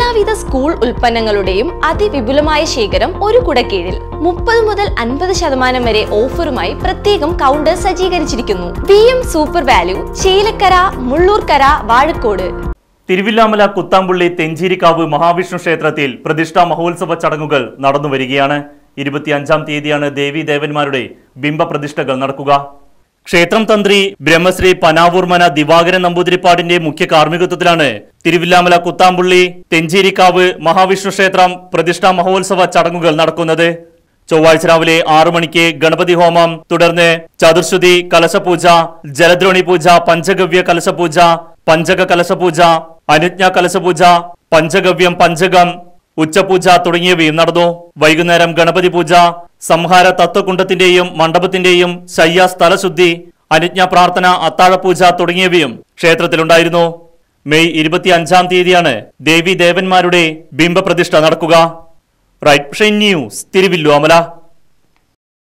എല്ലാവിധ സ്കൂൾ ഉൽപ്പന്നങ്ങളുടെയും അതിവിപുലമായ ശേഖരം ഒരു കുടക്കീഴിൽ മുപ്പത് മുതൽ അൻപത് ശതമാനം വരെ ഓഫറുമായി പ്രത്യേകം കൗണ്ടർ സജ്ജീകരിച്ചിരിക്കുന്നു V M super value Chelakkara Mullurkara Vazhakode Thiruvilwamala Kuthampully Thencherikkavu Mahavishnu ക്ഷേത്രത്തിൽ പ്രതിഷ്ഠാ മഹോത്സവ ചടങ്ങുകൾ നടന്നു വരികയാണ് ഇരുപത്തിയഞ്ചാം തീയതിയാണ് ദേവീ ദേവന്മാരുടെ ബിംബപ്രതിഷ്ഠകൾ നടക്കുക ക്ഷേത്രം തന്ത്രി ബ്രഹ്മശ്രീ പനാവൂർമന ദിവാകരൻ നമ്പൂതിരിപ്പാടിന്റെ മുഖ്യ കാർമ്മികത്വത്തിലാണ് തിരുവില്ലാമല കുത്താമ്പുള്ളി തെഞ്ചേരിക്കാവ് മഹാവിഷ്ണു ക്ഷേത്രം പ്രതിഷ്ഠാ മഹോത്സവ ചടങ്ങുകൾ നടക്കുന്നത് ചൊവ്വാഴ്ച രാവിലെ ആറു മണിക്ക് ഗണപതി ഹോമം തുടർന്ന് ചതുർശ്രുതി കലശപൂജ ജലദ്രോണി പൂജ പഞ്ചഗവ്യ കലശപൂജ പഞ്ചക കലശപൂജ അനുജ്ഞ കലശപൂജ പഞ്ചഗവ്യം പഞ്ചകം ഉച്ചപൂജ തുടങ്ങിയവയും നടന്നു വൈകുന്നേരം ഗണപതി പൂജ സംഹാര തത്വകുണ്ടത്തിന്റെയും മണ്ഡപത്തിന്റെയും ശയ്യ സ്ഥലശുദ്ധി അനുജ്ഞ പ്രാർത്ഥന അത്താഴപൂജ തുടങ്ങിയവയും ക്ഷേത്രത്തിലുണ്ടായിരുന്നു മെയ് ഇരുപത്തി അഞ്ചാം തീയതിയാണ് ദേവി ദേവന്മാരുടെ ബിംബപ്രതിഷ്ഠ നടക്കുക റൈറ്റ് ന്യൂസ് തിരുവില്ലുവമല